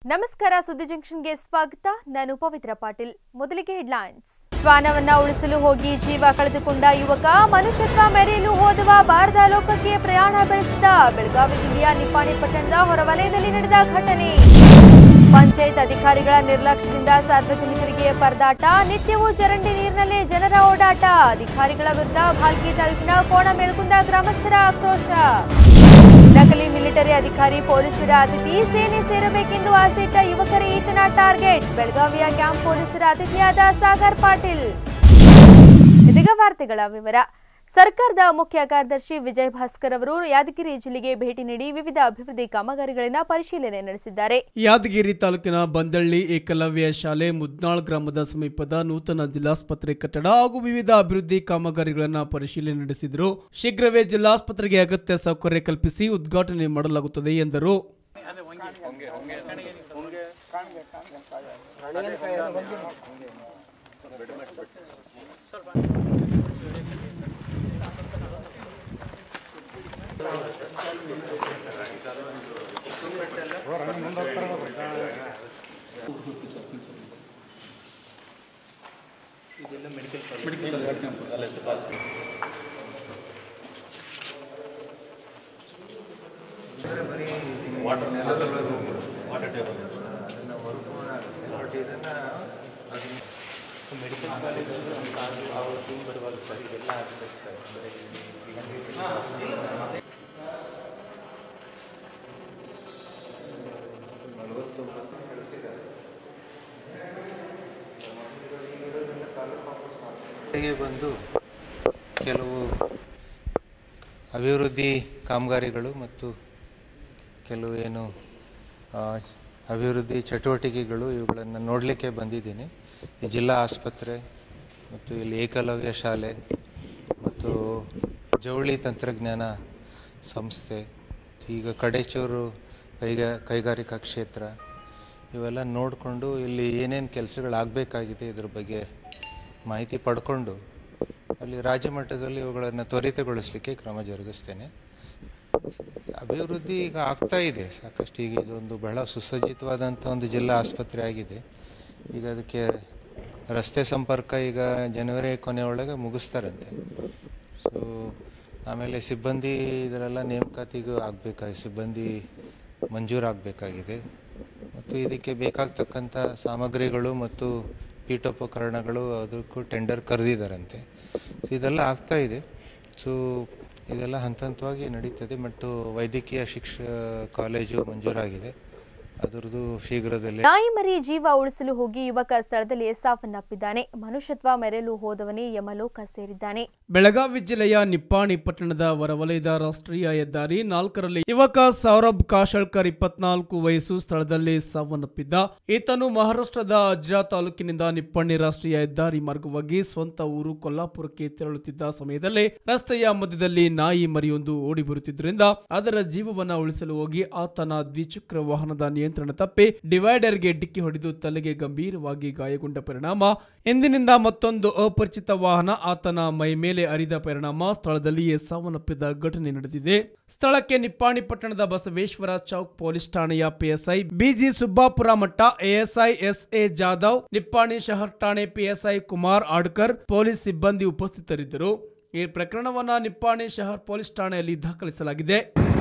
ನಮಸ್ಕಾರ ಸುದ್ದಿ ಜಂಕ್ಷನ್ಗೆ ಸ್ವಾಗತ ನಾನು ಪವಿತ್ರ ಪಾಟೀಲ್ ಮೊದಲಿಗೆ ಹೆಡ್ಲೈನ್ಸ್ ಶ್ವಾನವನ್ನ ಉಳಿಸಲು ಹೋಗಿ ಜೀವ ಕಳೆದುಕೊಂಡ ಯುವಕ ಮನುಷ್ಯತ್ವ ಮೆರೆಯಲು ಹೋದವ ಬಾರದ ಲೋಕಕ್ಕೆ ಪ್ರಯಾಣ ಬೆಳೆಸಿದ ಬೆಳಗಾವಿ ಜಿಲ್ಲೆಯ ನಿಪ್ಪಾಣಿ ಪಟ್ಟಣದ ಹೊರವಲಯದಲ್ಲಿ ನಡೆದ ಘಟನೆ ಪಂಚಾಯತ್ ಅಧಿಕಾರಿಗಳ ನಿರ್ಲಕ್ಷ್ಯದಿಂದ ಸಾರ್ವಜನಿಕರಿಗೆ ಪರದಾಟ ನಿತ್ಯವೂ ಚರಂಡಿ ನೀರಿನಲ್ಲೇ ಜನರ ಓಡಾಟ ಅಧಿಕಾರಿಗಳ ವಿರುದ್ಧ ಭಾಲ್ಕಿ ತಾಲೂಕಿನ ಕೋಣಮೇಲ್ಕುಂದ ಗ್ರಾಮಸ್ಥರ ಆಕ್ರೋಶ ನಕಲಿ ಮಿಲಿಟರಿ ಅಧಿಕಾರಿ ಪೊಲೀಸರ ಅತಿಥಿ ಸೇನೆ ಸೇರಬೇಕೆಂದು ಆಸೆಯಿಟ್ಟ ಯುವಕರೇ ಈತನ ಟಾರ್ಗೆಟ್ ಬೆಳಗಾವಿಯ ಕ್ಯಾಂಪ್ ಪೊಲೀಸರ ಅತಿಥಿಯಾದ ಸಾಗರ್ ಪಾಟೀಲ್ ಇದೀಗ ವಾರ್ತೆಗಳ ವಿವರ ಸರ್ಕಾರದ ಮುಖ್ಯ ಕಾರ್ಯದರ್ಶಿ ವಿಜಯ್ ಭಾಸ್ಕರ್ ಅವರು ಯಾದಗಿರಿ ಜಿಲ್ಲೆಗೆ ಭೇಟಿ ನೀಡಿ ವಿವಿಧ ಅಭಿವೃದ್ಧಿ ಕಾಮಗಾರಿಗಳನ್ನ ಪರಿಶೀಲನೆ ನಡೆಸಿದ್ದಾರೆ ಯಾದಗಿರಿ ತಾಲೂಕಿನ ಬಂದಳ್ಳಿ ಏಕಲವ್ಯ ಶಾಲೆ ಮುದ್ನಾಳ್ ಗ್ರಾಮದ ಸಮೀಪದ ನೂತನ ಜಿಲ್ಲಾಸ್ಪತ್ರೆ ಕಟ್ಟಡ ಹಾಗೂ ವಿವಿಧ ಅಭಿವೃದ್ಧಿ ಕಾಮಗಾರಿಗಳನ್ನು ಪರಿಶೀಲನೆ ನಡೆಸಿದರು ಶೀಘ್ರವೇ ಜಿಲ್ಲಾಸ್ಪತ್ರೆಗೆ ಅಗತ್ಯ ಸೌಕರ್ಯ ಕಲ್ಪಿಸಿ ಉದ್ಘಾಟನೆ ಮಾಡಲಾಗುತ್ತದೆ ಎಂದರು ಗೆ ಬಂದು ಕೆಲವು ಅಭಿವೃದ್ಧಿ ಕಾಮಗಾರಿಗಳು ಮತ್ತು ಕೆಲವು ಏನು ಆ, ಅಭಿವೃದ್ಧಿ ಚಟುವಟಿಕೆಗಳು ಇವುಗಳನ್ನು ನೋಡಲಿಕ್ಕೆ ಬಂದಿದ್ದೀನಿ ಈ ಜಿಲ್ಲಾ ಆಸ್ಪತ್ರೆ ಮತ್ತು ಇಲ್ಲಿ ಏಕಲವ್ಯ ಶಾಲೆ ಮತ್ತು ಜವಳಿ ತಂತ್ರಜ್ಞಾನ ಸಂಸ್ಥೆ ಈಗ ಕಡೇಚೂರು ಕೈಗಾ ಕೈಗಾರಿಕಾ ಕ್ಷೇತ್ರ ಇವೆಲ್ಲ ನೋಡಿಕೊಂಡು ಇಲ್ಲಿ ಏನೇನು ಕೆಲಸಗಳಾಗಬೇಕಾಗಿದೆ ಇದ್ರ ಬಗ್ಗೆ ಮಾಹಿತಿ ಪಡ್ಕೊಂಡು ಅಲ್ಲಿ ರಾಜ್ಯ ಮಟ್ಟದಲ್ಲಿ ಇವುಗಳನ್ನು ತ್ವರಿತಗೊಳಿಸಲಿಕ್ಕೆ ಕ್ರಮ ಜರುಗಿಸ್ತೇನೆ ಅಭಿವೃದ್ಧಿ ಈಗ ಆಗ್ತಾ ಇದೆ ಸಾಕಷ್ಟು ಈಗ ಇದೊಂದು ಬಹಳ ಸುಸಜ್ಜಿತವಾದಂಥ ಒಂದು ಜಿಲ್ಲಾ ಆಸ್ಪತ್ರೆ ಆಗಿದೆ ಈಗ ಅದಕ್ಕೆ ರಸ್ತೆ ಸಂಪರ್ಕ ಈಗ ಜನವರಿ ಕೊನೆಯೊಳಗೆ ಮುಗಿಸ್ತಾರಂತೆ ಸೊ ಆಮೇಲೆ ಸಿಬ್ಬಂದಿ ಇದರೆಲ್ಲ ನೇಮಕಾತಿಗೂ ಆಗಬೇಕಾಗಿ ಸಿಬ್ಬಂದಿ ಮಂಜೂರಾಗಬೇಕಾಗಿದೆ ಮತ್ತು ಇದಕ್ಕೆ ಬೇಕಾಗ್ತಕ್ಕಂಥ ಸಾಮಗ್ರಿಗಳು ಮತ್ತು ಪೀಠೋಪಕರಣಗಳು ಅದಕ್ಕೂ ಟೆಂಡರ್ ಕರೆದಿದ್ದಾರಂತೆ ಸೊ ಇದೆಲ್ಲ ಆಗ್ತಾ ಇದೆ ಸೊ ಇದೆಲ್ಲ ಹಂತ ಹಂತವಾಗಿ ನಡೀತದೆ ಮತ್ತು ವೈದ್ಯಕೀಯ ಶಿಕ್ಷ ಕಾಲೇಜು ಮಂಜೂರಾಗಿದೆ ಅದರದ್ದು ಶೀಘ್ರದಲ್ಲೇ ನಾಯಿ ಮರಿ ಜೀವ ಉಳಿಸಲು ಹೋಗಿ ಯುವಕ ಸ್ಥಳದಲ್ಲಿಯೇ ಸಾವನ್ನಪ್ಪಿದ್ದಾನೆ ಮನುಷ್ಯತ್ವ ಮೆರೆಯಲು ಹೋದವನೇ ಯಮಲೋಕ ಸೇರಿದ್ದಾನೆ ಬೆಳಗಾವಿ ಜಿಲ್ಲೆಯ ನಿಪ್ಪಾಣಿ ಪಟ್ಟಣದ ಹೊರವಲಯದ ರಾಷ್ಟ್ರೀಯ ಹೆದ್ದಾರಿ ನಾಲ್ಕರಲ್ಲಿ ಯುವಕ ಸೌರಭ್ ಕಾಶಳ್ಕರ್ ಇಪ್ಪತ್ನಾಲ್ಕು ವಯಸ್ಸು ಸ್ಥಳದಲ್ಲಿ ಸಾವನ್ನಪ್ಪಿದ್ದ ಈತನು ಮಹಾರಾಷ್ಟ್ರದ ಅಜ್ರಾ ತಾಲೂಕಿನಿಂದ ನಿಪ್ಪಾಣಿ ರಾಷ್ಟ್ರೀಯ ಹೆದ್ದಾರಿ ಮಾರ್ಗವಾಗಿ ಸ್ವಂತ ಊರು ಕೊಲ್ಲಾಪುರಕ್ಕೆ ತೆರಳುತ್ತಿದ್ದ ಸಮಯದಲ್ಲಿ ರಸ್ತೆಯ ಮಧ್ಯದಲ್ಲಿ ನಾಯಿ ಮರಿಯೊಂದು ಓಡಿ ಬರುತ್ತಿದ್ದರಿಂದ ಅದರ ಜೀವವನ್ನ ಉಳಿಸಲು ಹೋಗಿ ಆತನ ದ್ವಿಚಕ್ರ ವಾಹನದ ನಿಯಂತ್ರಣ ತಪ್ಪಿ ಡಿವೈಡರ್ಗೆ ಡಿಕ್ಕಿ ಹೊಡೆದು ತಲೆಗೆ ಗಂಭೀರವಾಗಿ ಗಾಯಗೊಂಡ ಪರಿಣಾಮ ಎಂದಿನಿಂದ ಮತ್ತೊಂದು ಅಪರಿಚಿತ ವಾಹನ ಆತನ ಮೈ ಮೇಲೆ ಅರಿದ ಪರಿಣಾಮ ಸ್ಥಳದಲ್ಲಿಯೇ ಸಾವನ್ನಪ್ಪಿದ ಘಟನೆ ನಡೆದಿದೆ ಸ್ಥಳಕ್ಕೆ ನಿಪ್ಪಾಣಿ ಪಟ್ಟಣದ ಬಸವೇಶ್ವರ ಚೌಕ್ ಪೊಲೀಸ್ ಠಾಣೆಯ PSI B G Subbapura Math ASI S A Jadhav Nippani Shahar ಠಾಣೆ ಪಿಎಸ್ಐ ಕುಮಾರ್ ಆಡ್ಕರ್ ಪೊಲೀಸ್ ಸಿಬ್ಬಂದಿ ಉಪಸ್ಥಿತರಿದ್ದರು ಈ ಪ್ರಕರಣವನ್ನ ನಿಪ್ಪಾಣಿ ಶಹರ್ ಪೊಲೀಸ್ ಠಾಣೆಯಲ್ಲಿ ದಾಖಲಿಸಲಾಗಿದೆ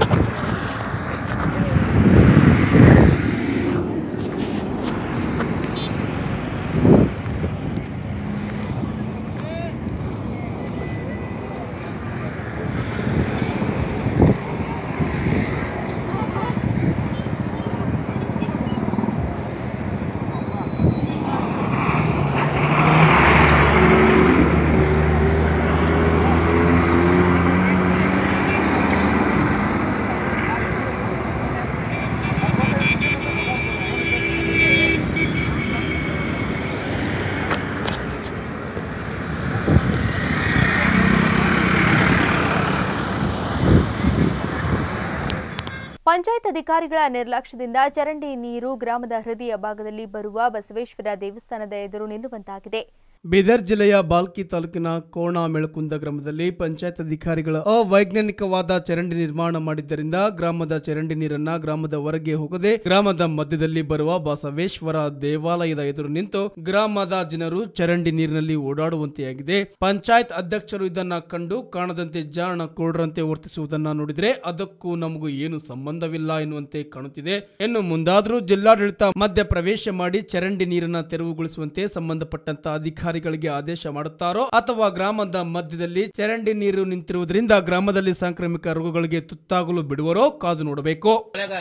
ಪಂಚಾಯತ್ ಅಧಿಕಾರಿಗಳ ನಿರ್ಲಕ್ಷ್ಯದಿಂದ ಚರಂಡಿ ನೀರು ಗ್ರಾಮದ ಹೃದಯ ಭಾಗದಲ್ಲಿ ಬರುವ ಬಸವೇಶ್ವರ ದೇವಸ್ಥಾನದ ಎದುರು ನಿಲ್ಲುವಂತಾಗಿದೆ ಬೀದರ್ ಜಿಲ್ಲೆಯ ಬಾಲ್ಕಿ ತಾಲೂಕಿನ ಕೋಣ ಮೆಳಕುಂದ ಗ್ರಾಮದಲ್ಲಿ ಪಂಚಾಯತ್ ಅಧಿಕಾರಿಗಳ ಅವೈಜ್ಞಾನಿಕವಾದ ಚರಂಡಿ ನಿರ್ಮಾಣ ಮಾಡಿದ್ದರಿಂದ ಗ್ರಾಮದ ಚರಂಡಿ ನೀರನ್ನ ಗ್ರಾಮದ ಹೊರಗೆ ಹೋಗದೆ ಗ್ರಾಮದ ಮಧ್ಯದಲ್ಲಿ ಬರುವ ಬಸವೇಶ್ವರ ದೇವಾಲಯದ ಎದುರು ನಿಂತು ಗ್ರಾಮದ ಜನರು ಚರಂಡಿ ನೀರಿನಲ್ಲಿ ಓಡಾಡುವಂತೆಯಾಗಿದೆ ಪಂಚಾಯತ್ ಅಧ್ಯಕ್ಷರು ಇದನ್ನ ಕಂಡು ಕಾಣದಂತೆ ಜಾಣ ಕೋಡ್ರಂತೆ ವರ್ತಿಸುವುದನ್ನ ನೋಡಿದ್ರೆ ಅದಕ್ಕೂ ನಮಗೂ ಏನು ಸಂಬಂಧವಿಲ್ಲ ಎನ್ನುವಂತೆ ಕಾಣುತ್ತಿದೆ ಇನ್ನು ಮುಂದಾದರೂ ಜಿಲ್ಲಾಡಳಿತ ಮಧ್ಯ ಪ್ರವೇಶ ಮಾಡಿ ಚರಂಡಿ ನೀರನ್ನ ತೆರವುಗೊಳಿಸುವಂತೆ ಸಂಬಂಧಪಟ್ಟಂತ ಅಧಿಕಾರಿಗಳಿಗೆ ಆದೇಶ ಮಾಡುತ್ತಾರೋ ಅಥವಾ ಗ್ರಾಮದ ಮಧ್ಯದಲ್ಲಿ ಚರಂಡಿ ನೀರು ನಿಂತಿರುವುದರಿಂದ ಗ್ರಾಮದಲ್ಲಿ ಸಾಂಕ್ರಾಮಿಕ ರೋಗಗಳಿಗೆ ತುತ್ತಾಗಲು ಬಿಡುವರೋ ಕಾದು ನೋಡಬೇಕು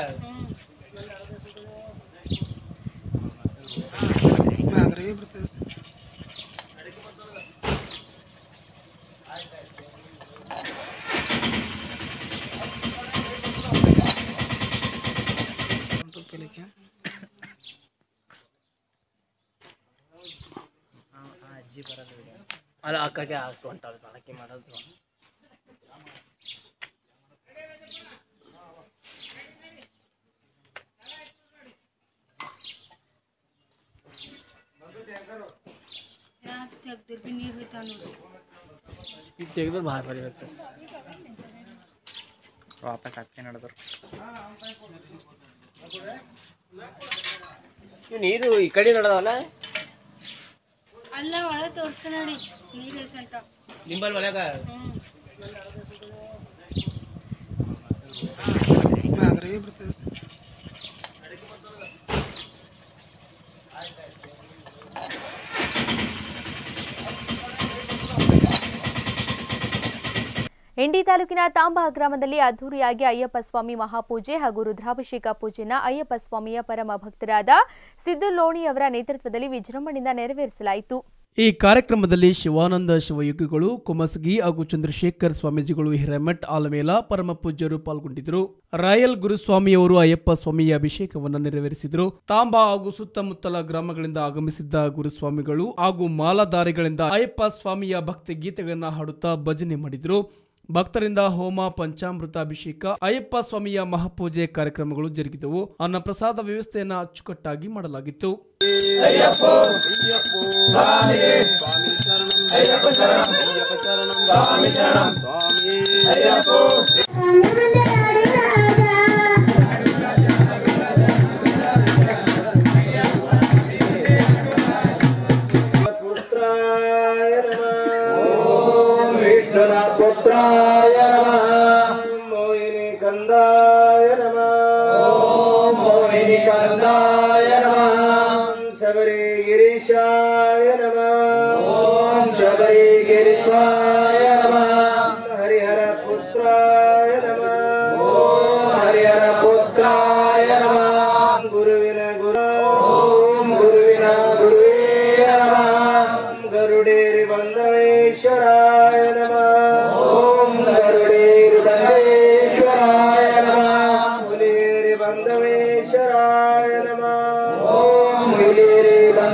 ಅಲ್ಲ ಅಕ್ಕಗೆ ಹಾಕು ಅಂತ ಬಳಕೆ ಮಾಡೋದು ಈಗ ತೆಗೆದ್ರೆ ಬಾಯ್ ಬರಿಬೇಕು ವಾಪಸ್ ಹಾಕ್ತೀನಿ ನಡೆದ್ರು ನೀರು ಈ ಕಡೆ ನಡೆದವಲ್ಲ ಅಲ್ಲ ಒಳಗೆ ತೋರಿಸ್ತಾ ನೋಡಿ ನೀರು ಎಷ್ಟು ಅಂತ ನಿಂಬಲ್ ಒಳಗ ಇಂಡಿ ತಾಲೂಕಿನ ತಾಂಬಾ ಗ್ರಾಮದಲ್ಲಿ ಅದ್ದೂರಿಯಾಗಿ ಅಯ್ಯಪ್ಪ ಸ್ವಾಮಿ ಮಹಾಪೂಜೆ ಹಾಗೂ ರುದ್ರಾಭಿಷೇಕ ಪೂಜೆನ ಅಯ್ಯಪ್ಪ ಸ್ವಾಮಿಯ ಪರಮ ಭಕ್ತರಾದ ಸಿದ್ದು ಲೋಣಿಯವರ ನೇತೃತ್ವದಲ್ಲಿ ವಿಜೃಂಭಣೆಯಿಂದ ನೆರವೇರಿಸಲಾಯಿತು ಈ ಕಾರ್ಯಕ್ರಮದಲ್ಲಿ ಶಿವಾನಂದ ಶಿವಯೋಗಿಗಳು ಕುಮಸಗಿ ಹಾಗೂ ಚಂದ್ರಶೇಖರ್ ಸ್ವಾಮೀಜಿಗಳು ಹಿರೇಮಠ್ ಆಲಮೇಲ ಪರಮ ಪೂಜ್ಯರು ಪಾಲ್ಗೊಂಡಿದ್ದರು ರಾಯಲ್ ಗುರುಸ್ವಾಮಿಯವರು ಅಯ್ಯಪ್ಪ ಸ್ವಾಮಿಯ ಅಭಿಷೇಕವನ್ನು ನೆರವೇರಿಸಿದರು ತಾಂಬಾ ಹಾಗೂ ಸುತ್ತಮುತ್ತಲ ಗ್ರಾಮಗಳಿಂದ ಆಗಮಿಸಿದ್ದ ಗುರುಸ್ವಾಮಿಗಳು ಹಾಗೂ ಮಾಲಾಧಾರಿಗಳಿಂದ ಅಯ್ಯಪ್ಪ ಸ್ವಾಮಿಯ ಭಕ್ತಿ ಗೀತೆಗಳನ್ನು ಹಾಡುತ್ತಾ ಭಜನೆ ಮಾಡಿದರು ಭಕ್ತರಿಂದ ಹೋಮ ಪಂಚಾಮೃತ ಅಭಿಷೇಕ ಅಯ್ಯಪ್ಪ ಸ್ವಾಮಿಯ ಮಹಾಪೂಜೆ ಕಾರ್ಯಕ್ರಮಗಳು ಜರುಗಿದವು ಅನ್ನಪ್ರಸಾದ ವ್ಯವಸ್ಥೆಯನ್ನು ಅಚ್ಚುಕಟ್ಟಾಗಿ ಮಾಡಲಾಗಿತ್ತು ಪುತ್ರಾಯ ನಮಃ ವಿಠ್ಠಲ ಪುತ್ರಾಯ ನಮಃ ಮೋಹಿನಿ ಕಂದಾಯ ನಮಃ ಮೋಹಿನಿ ಕಂದಾಯ ನಮಃ ಶಬರಿ ಗಿರೀಶಾಯ ನಮಃ ಓಂ ಶಬರಿ ಗಿರೀಶಾಯ ನಮಃ ಹರಿಹರ ಪುತ್ರಾಯ ನಮಃ ಓಂ ಹರಿಹರ ಪುತ್ರಾಯ ನಮಃ ಗುರುವಿನ ಗುರು ಓಂ ಗುರುವಿನ ಗುರುವೇ ನಮಃ ಗರುಡೇರಿ ಬಂದವೇಶ್ವರಾಯ ನಮಃ ಓಂ ಗರುಡೇರಿ ಬಂದವೇಶ್ವರಾಯ ನಮಃ ಹುಲಿಯೇರಿ ಬಂದವೇಶ್ವರಾಯ ನಮಃ ಓಂ ಹುಲಿಯೇರಿ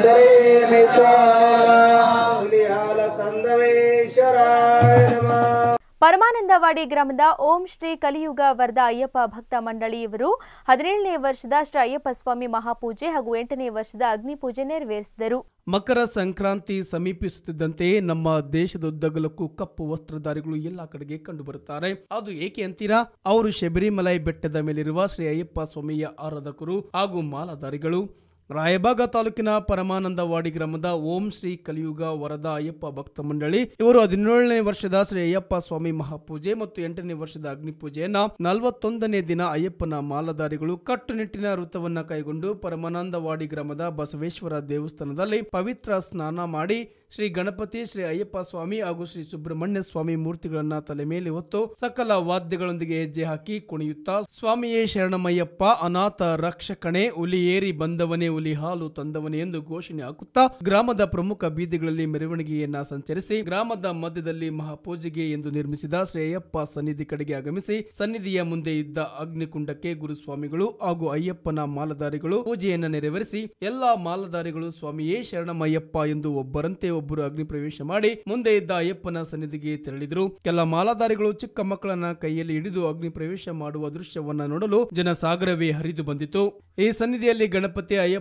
ಬಂದವೇಶ್ವರಾಯ ಹುಲಿ ಹಾಲ ತಂದವೇಶ್ವರಾಯ ನಮಃ ಪರಮಾನಂದವಾಡಿ ಗ್ರಾಮದ ಓಂ ಶ್ರೀ ಕಲಿಯುಗ ವರದ ಅಯ್ಯಪ್ಪ ಭಕ್ತ ಮಂಡಳಿಯವರು ಹದಿನೇಳನೇ ವರ್ಷದ ಶ್ರೀ ಅಯ್ಯಪ್ಪ ಸ್ವಾಮಿ ಮಹಾಪೂಜೆ ಹಾಗೂ ಎಂಟನೇ ವರ್ಷದ ಅಗ್ನಿ ಪೂಜೆ ನೆರವೇರಿಸಿದರು ಮಕರ ಸಂಕ್ರಾಂತಿ ಸಮೀಪಿಸುತ್ತಿದ್ದಂತೆಯೇ ನಮ್ಮ ದೇಶದುದ್ದಗಲಕ್ಕೂ ಕಪ್ಪು ವಸ್ತ್ರಧಾರಿಗಳು ಎಲ್ಲಾ ಕಡೆಗೆ ಕಂಡುಬರುತ್ತಾರೆ ಅದು ಏಕೆ ಅಂತೀರಾ ಅವರು ಶಬರಿಮಲೈ ಬೆಟ್ಟದ ಮೇಲಿರುವ ಶ್ರೀ ಅಯ್ಯಪ್ಪ ಸ್ವಾಮಿಯ ಆರಾಧಕರು ಹಾಗೂ ಮಾಲಾಧಾರಿಗಳು ರಾಯಬಾಗ ತಾಲೂಕಿನ ಪರಮಾನಂದವಾಡಿ ಗ್ರಾಮದ ಓಂ ಶ್ರೀ ಕಲಿಯುಗ ವರದ ಅಯ್ಯಪ್ಪ ಭಕ್ತ ಮಂಡಳಿ ಇವರು ಹದಿನೇಳನೇ ವರ್ಷದ ಶ್ರೀ ಅಯ್ಯಪ್ಪ ಸ್ವಾಮಿ ಮಹಾಪೂಜೆ ಮತ್ತು ಎಂಟನೇ ವರ್ಷದ ಅಗ್ನಿ ಪೂಜೆಯನ್ನ ನಲವತ್ತೊಂದನೇ ದಿನ ಅಯ್ಯಪ್ಪನ ಮಾಲಧಾರಿಗಳು ಕಟ್ಟುನಿಟ್ಟಿನ ವೃತ್ತವನ್ನ ಕೈಗೊಂಡು ಪರಮಾನಂದವಾಡಿ ಗ್ರಾಮದ ಬಸವೇಶ್ವರ ದೇವಸ್ಥಾನದಲ್ಲಿ ಪವಿತ್ರ ಸ್ನಾನ ಮಾಡಿ ಶ್ರೀ ಗಣಪತಿ ಶ್ರೀ ಅಯ್ಯಪ್ಪ ಸ್ವಾಮಿ ಹಾಗೂ ಶ್ರೀ ಸುಬ್ರಹ್ಮಣ್ಯ ಸ್ವಾಮಿ ಮೂರ್ತಿಗಳನ್ನ ತಲೆ ಮೇಲೆ ಹೊತ್ತು ಸಕಲ ವಾದ್ಯಗಳೊಂದಿಗೆ ಹೆಜ್ಜೆ ಹಾಕಿ ಕುಣಿಯುತ್ತಾ ಸ್ವಾಮಿಯೇ ಶರಣಮಯ್ಯಪ್ಪ ಅನಾಥ ರಕ್ಷಕಣೆ ಹುಲಿ ಏರಿ ಬಂದವನೇ ಹುಲಿ ಹಾಲು ತಂದವನೇ ಎಂದು ಘೋಷಣೆ ಹಾಕುತ್ತಾ ಗ್ರಾಮದ ಪ್ರಮುಖ ಬೀದಿಗಳಲ್ಲಿ ಮೆರವಣಿಗೆಯನ್ನ ಸಂಚರಿಸಿ ಗ್ರಾಮದ ಮಧ್ಯದಲ್ಲಿ ಮಹಾಪೂಜೆಗೆ ಎಂದು ನಿರ್ಮಿಸಿದ ಶ್ರೀ ಅಯ್ಯಪ್ಪ ಸನ್ನಿಧಿ ಕಡೆಗೆ ಆಗಮಿಸಿ ಸನ್ನಿಧಿಯ ಮುಂದೆ ಇದ್ದ ಅಗ್ನಿಕುಂಡಕ್ಕೆ ಗುರುಸ್ವಾಮಿಗಳು ಹಾಗೂ ಅಯ್ಯಪ್ಪನ ಮಾಲಧಾರಿಗಳು ಪೂಜೆಯನ್ನ ನೆರವೇರಿಸಿ ಎಲ್ಲಾ ಮಾಲಧಾರಿಗಳು ಸ್ವಾಮಿಯೇ ಶರಣಮಯ್ಯಪ್ಪ ಎಂದು ಒಬ್ಬರಂತೆ ಒಬ್ಬರು ಅಗ್ನಿ ಪ್ರವೇಶ ಮಾಡಿ ಮುಂದೆ ಇದ್ದ ಅಯ್ಯಪ್ಪನ ಸನ್ನಿಧಿಗೆ ತೆರಳಿದರು ಕೆಲ ಮಾಲಾಧಾರಿಗಳು ಚಿಕ್ಕ ಮಕ್ಕಳನ್ನ ಕೈಯಲ್ಲಿ ಹಿಡಿದು ಅಗ್ನಿ ಪ್ರವೇಶ ಮಾಡುವ ದೃಶ್ಯವನ್ನ ನೋಡಲು ಜನಸಾಗರವೇ ಹರಿದು ಬಂದಿತು ಈ ಸನ್ನಿಧಿಯಲ್ಲಿ ಗಣಪತಿ ಅಯ್ಯಪ್ಪ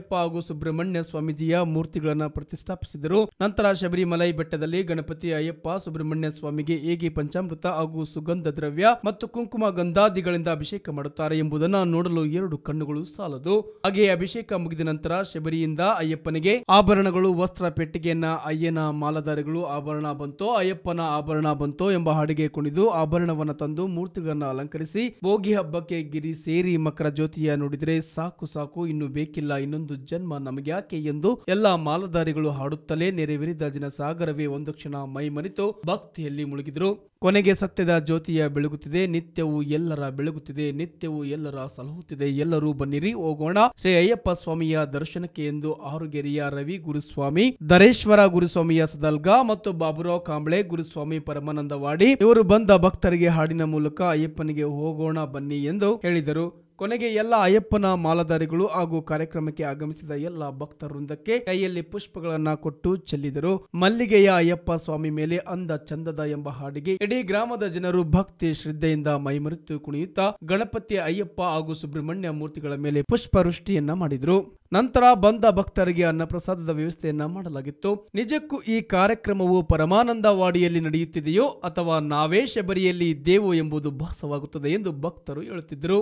ಅಯ್ಯಪ್ಪ ಹಾಗೂ ಸುಬ್ರಹ್ಮಣ್ಯ ಸ್ವಾಮೀಜಿಯ ಮೂರ್ತಿಗಳನ್ನು ಪ್ರತಿಷ್ಠಾಪಿಸಿದರು ನಂತರ ಶಬರಿಮಲೈ ಬೆಟ್ಟದಲ್ಲಿ ಗಣಪತಿ ಅಯ್ಯಪ್ಪ ಸುಬ್ರಹ್ಮಣ್ಯ ಸ್ವಾಮಿಗೆ ಏಗಿ ಪಂಚಾಮೃತ ಹಾಗೂ ಸುಗಂಧ ದ್ರವ್ಯ ಮತ್ತು ಕುಂಕುಮ ಗಂಧಾದಿಗಳಿಂದ ಅಭಿಷೇಕ ಮಾಡುತ್ತಾರೆ ಎಂಬುದನ್ನು ನೋಡಲು ಎರಡು ಕಣ್ಣುಗಳು ಸಾಲದು ಹಾಗೆಯೇ ಅಭಿಷೇಕ ಮುಗಿದ ನಂತರ ಶಬರಿಯಿಂದ ಅಯ್ಯಪ್ಪನಿಗೆ ಆಭರಣಗಳು ವಸ್ತ್ರ ಪೆಟ್ಟಿಗೆಯನ್ನ ಅಯ್ಯನ ಮಾಲಧಾರಿಗಳು ಆಭರಣ ಬಂತೋ ಅಯ್ಯಪ್ಪನ ಆಭರಣ ಬಂತೋ ಎಂಬ ಹಾಡಿಗೆ ಕುಣಿದು ಆಭರಣವನ್ನ ತಂದು ಮೂರ್ತಿಗಳನ್ನ ಅಲಂಕರಿಸಿ ಭೋಗಿ ಹಬ್ಬಕ್ಕೆ ಗಿರಿ ಸೇರಿ ಮಕರ ಜ್ಯೋತಿಯ ನೋಡಿದರೆ ಸಾಕು ಸಾಕು ಇನ್ನು ಬೇಕಿಲ್ಲ ಇನ್ನೊಂದು ಜನ್ಮ ನಮಗ್ಯಾಕೆ ಎಂದು ಎಲ್ಲ ಮಾಲಧಾರಿಗಳು ಹಾಡುತ್ತಲೇ ನೆರವೇರಿದ ಜನಸಾಗರವೇ ಒಂದು ಕ್ಷಣ ಮೈ ಮರೆತು ಭಕ್ತಿಯಲ್ಲಿ ಮುಳುಗಿದ್ರು ಕೊನೆಗೆ ಸತ್ಯದ ಜ್ಯೋತಿಯ ಬೆಳಗುತ್ತಿದೆ ನಿತ್ಯವೂ ಎಲ್ಲರ ಬೆಳಗುತ್ತಿದೆ ನಿತ್ಯವೂ ಎಲ್ಲರ ಸಲಹುತ್ತಿದೆ ಎಲ್ಲರೂ ಬನ್ನಿರಿ ಹೋಗೋಣ ಶ್ರೀ ಅಯ್ಯಪ್ಪ ಸ್ವಾಮಿಯ ದರ್ಶನಕ್ಕೆ ಎಂದು ಆರುಗೆರೆಯ ರವಿ ಗುರುಸ್ವಾಮಿ ದರೇಶ್ವರ ಗುರುಸ್ವಾಮಿಯ ಸದಲ್ಗ ಮತ್ತು ಬಾಬುರಾವ್ ಕಾಂಬ್ಳೆ ಗುರುಸ್ವಾಮಿ ಪರಮಾನಂದವಾಡಿ ಇವರು ಬಂದ ಭಕ್ತರಿಗೆ ಹಾಡಿನ ಮೂಲಕ ಅಯ್ಯಪ್ಪನಿಗೆ ಹೋಗೋಣ ಬನ್ನಿ ಎಂದು ಹೇಳಿದರು ಕೊನೆಗೆ ಎಲ್ಲ ಅಯ್ಯಪ್ಪನ ಮಾಲಧಾರಿಗಳು ಹಾಗೂ ಕಾರ್ಯಕ್ರಮಕ್ಕೆ ಆಗಮಿಸಿದ ಎಲ್ಲ ಭಕ್ತವೃಂದಕ್ಕೆ ಕೈಯಲ್ಲಿ ಪುಷ್ಪಗಳನ್ನ ಕೊಟ್ಟು ಚೆಲ್ಲಿದರು ಮಲ್ಲಿಗೆಯ ಅಯ್ಯಪ್ಪ ಸ್ವಾಮಿ ಮೇಲೆ ಅಂದ ಚಂದದ ಎಂಬ ಹಾಡಿಗೆ ಇಡೀ ಗ್ರಾಮದ ಜನರು ಭಕ್ತಿ ಶ್ರದ್ಧೆಯಿಂದ ಮೈಮರೆತು ಕುಣಿಯುತ್ತಾ ಗಣಪತಿ ಅಯ್ಯಪ್ಪ ಹಾಗೂ ಸುಬ್ರಹ್ಮಣ್ಯ ಮೂರ್ತಿಗಳ ಮೇಲೆ ಪುಷ್ಪವೃಷ್ಟಿಯನ್ನ ಮಾಡಿದರು ನಂತರ ಬಂದ ಭಕ್ತರಿಗೆ ಅನ್ನಪ್ರಸಾದದ ವ್ಯವಸ್ಥೆಯನ್ನ ಮಾಡಲಾಗಿತ್ತು ನಿಜಕ್ಕೂ ಈ ಕಾರ್ಯಕ್ರಮವು ಪರಮಾನಂದವಾಡಿಯಲ್ಲಿ ನಡೆಯುತ್ತಿದೆಯೋ ಅಥವಾ ನಾವೇ ಶಬರಿಯಲ್ಲಿ ಇದ್ದೇವೋ ಎಂಬುದು ಭಾಸವಾಗುತ್ತದೆ ಎಂದು ಭಕ್ತರು ಹೇಳುತ್ತಿದ್ದರು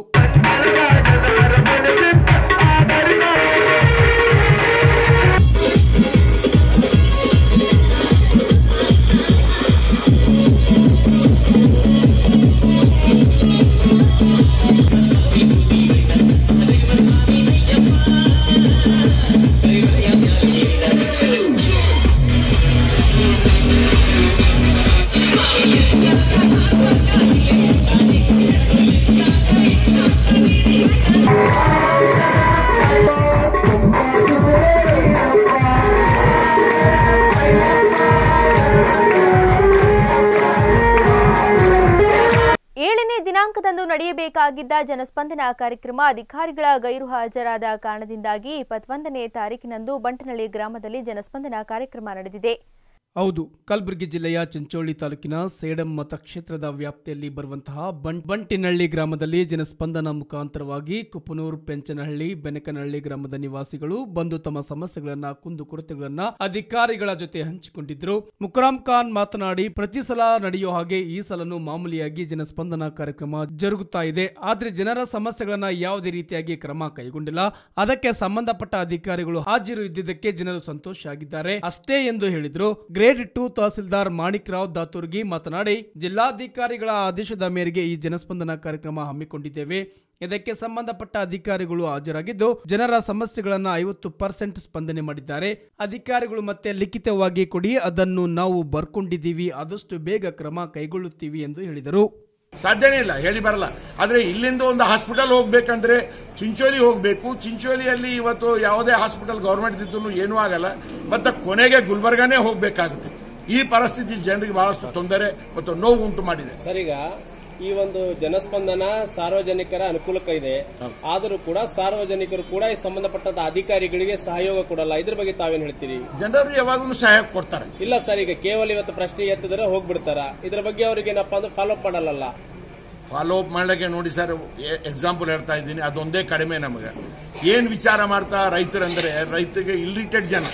ಏಳನೇ ದಿನಾಂಕದಂದು ನಡೆಯಬೇಕಾಗಿದ್ದ ಜನಸ್ಪಂದನ ಕಾರ್ಯಕ್ರಮ ಅಧಿಕಾರಿಗಳ ಗೈರು ಹಾಜರಾದ ಕಾರಣದಿಂದಾಗಿ ಇಪ್ಪತ್ತೊಂದನೇ ತಾರೀಕಿನಂದು ಬಂಟನಳ್ಳಿ ಗ್ರಾಮದಲ್ಲಿ ಜನಸ್ಪಂದನ ಕಾರ್ಯಕ್ರಮ ನಡೆದಿದೆ ಹೌದು ಕಲಬುರಗಿ ಜಿಲ್ಲೆಯ ಚಿಂಚೋಳಿ ತಾಲೂಕಿನ ಸೇಡಂ ಮತಕ್ಷೇತ್ರದ ವ್ಯಾಪ್ತಿಯಲ್ಲಿ ಬರುವಂತಹ ಬಂ- ಬಂಟಿನಹಳ್ಳಿ ಗ್ರಾಮದಲ್ಲಿ ಜನಸ್ಪಂದನ ಮುಖಾಂತರವಾಗಿ ಕುಪನೂರ್ ಪೆಂಚನಹಳ್ಳಿ ಬೆನಕನಹಳ್ಳಿ ಗ್ರಾಮದ ನಿವಾಸಿಗಳು ಬಂದು ತಮ್ಮ ಸಮಸ್ಯೆಗಳನ್ನ ಕುಂದುಕೊರತೆಗಳನ್ನ ಅಧಿಕಾರಿಗಳ ಜೊತೆ ಹಂಚಿಕೊಂಡಿದ್ರು ಮುಕರಾಮ್ ಖಾನ್ ಮಾತನಾಡಿ ಪ್ರತಿ ಸಲ ನಡೆಯೋ ಹಾಗೆ ಈ ಸಲನು ಮಾಮೂಲಿಯಾಗಿ ಜನಸ್ಪಂದನ ಕಾರ್ಯಕ್ರಮ ಜರುಗುತ್ತಾ ಇದೆ ಆದ್ರೆ ಜನರ ಸಮಸ್ಯೆಗಳನ್ನ ಯಾವುದೇ ರೀತಿಯಾಗಿ ಕ್ರಮ ಕೈಗೊಂಡಿಲ್ಲ ಅದಕ್ಕೆ ಸಂಬಂಧಪಟ್ಟ ಅಧಿಕಾರಿಗಳು ಹಾಜರು ಇದ್ದಿದ್ದಕ್ಕೆ ಜನರು ಸಂತೋಷ ಆಗಿದ್ದಾರೆ ಅಷ್ಟೇ ಎಂದು ಹೇಳಿದ್ರು ಗ್ರೇಡ್ ಟು ತಹಸೀಲ್ದಾರ್ ಮಾಣಿಕ್ ರಾವ್ ದಾತುರ್ಗಿ ಮಾತನಾಡಿ ಜಿಲ್ಲಾಧಿಕಾರಿಗಳ ಆದೇಶದ ಮೇರೆಗೆ ಈ ಜನಸ್ಪಂದನ ಕಾರ್ಯಕ್ರಮ ಹಮ್ಮಿಕೊಂಡಿದ್ದೇವೆ ಇದಕ್ಕೆ ಸಂಬಂಧಪಟ್ಟ ಅಧಿಕಾರಿಗಳು ಹಾಜರಾಗಿದ್ದು ಜನರ ಸಮಸ್ಯೆಗಳನ್ನ ಐವತ್ತು ಪರ್ಸೆಂಟ್ ಸ್ಪಂದನೆ ಮಾಡಿದ್ದಾರೆ ಅಧಿಕಾರಿಗಳು ಮತ್ತೆ ಲಿಖಿತವಾಗಿ ಕೊಡಿ ಅದನ್ನು ನಾವು ಬರ್ಕೊಂಡಿದ್ದೀವಿ ಆದಷ್ಟು ಬೇಗ ಕ್ರಮ ಕೈಗೊಳ್ಳುತ್ತೀವಿ ಎಂದು ಹೇಳಿದರು ಸಾಧ್ಯನೇ ಇಲ್ಲ ಹೇಳಿ ಬರಲ್ಲ ಆದ್ರೆ ಇಲ್ಲಿಂದ ಒಂದು ಹಾಸ್ಪಿಟಲ್ ಹೋಗ್ಬೇಕಂದ್ರೆ ಚಿಂಚೋಲಿ ಹೋಗ್ಬೇಕು ಚಿಂಚೋಲಿಯಲ್ಲಿ ಇವತ್ತು ಯಾವುದೇ ಹಾಸ್ಪಿಟಲ್ ಗೌರ್ಮೆಂಟ್ ಇದ್ದು ಏನೂ ಆಗಲ್ಲ ಮತ್ತೆ ಕೊನೆಗೆ ಗುಲ್ಬರ್ಗಾನೇ ಹೋಗ್ಬೇಕಾಗುತ್ತೆ ಈ ಪರಿಸ್ಥಿತಿ ಜನರಿಗೆ ಬಹಳಷ್ಟು ತೊಂದರೆ ಮತ್ತು ನೋವು ಉಂಟು ಮಾಡಿದೆ ಸರ್ ಈಗ ಈ ಒಂದು ಜನಸ್ಪಂದನ ಸಾರ್ವಜನಿಕರ ಅನುಕೂಲಕ್ಕೆ ಇದೆ ಆದರೂ ಕೂಡ ಸಾರ್ವಜನಿಕರು ಕೂಡ ಈ ಸಂಬಂಧಪಟ್ಟಂತ ಅಧಿಕಾರಿಗಳಿಗೆ ಸಹಯೋಗ ಕೊಡಲ್ಲ ಇದ್ರ ಬಗ್ಗೆ ತಾವೇನ್ ಹೇಳ್ತೀರಿ ಜನರು ಯಾವಾಗಲೂ ಸಹಾಯ ಕೊಡ್ತಾರೆ ಇಲ್ಲ ಸರ್ ಈಗ ಕೇವಲ ಇವತ್ತು ಪ್ರಶ್ನೆ ಎತ್ತಿದ್ರೆ ಹೋಗ್ಬಿಡ್ತಾರ ಇದ್ರ ಬಗ್ಗೆ ಅವ್ರಿಗೆ ಏನಪ್ಪಾ ಅಂದ್ರೆ ಫಾಲೋ ಅಪ್ ಮಾಡಲ್ಲ ಫಾಲೋ ಅಪ್ ಮಾಡ್ಲಿಕ್ಕೆ ನೋಡಿ ಸರ್ ಎಕ್ಸಾಂಪಲ್ ಹೇಳ್ತಾ ಇದ್ದೀನಿ ಅದೊಂದೇ ಕಡಿಮೆ ನಮಗೆ ಏನ್ ವಿಚಾರ ಮಾಡ್ತಾ ರೈತರಂದ್ರೆ ರೈತರಿಗೆ ಇಲ್ಲಿಟೆಡ್ ಜನ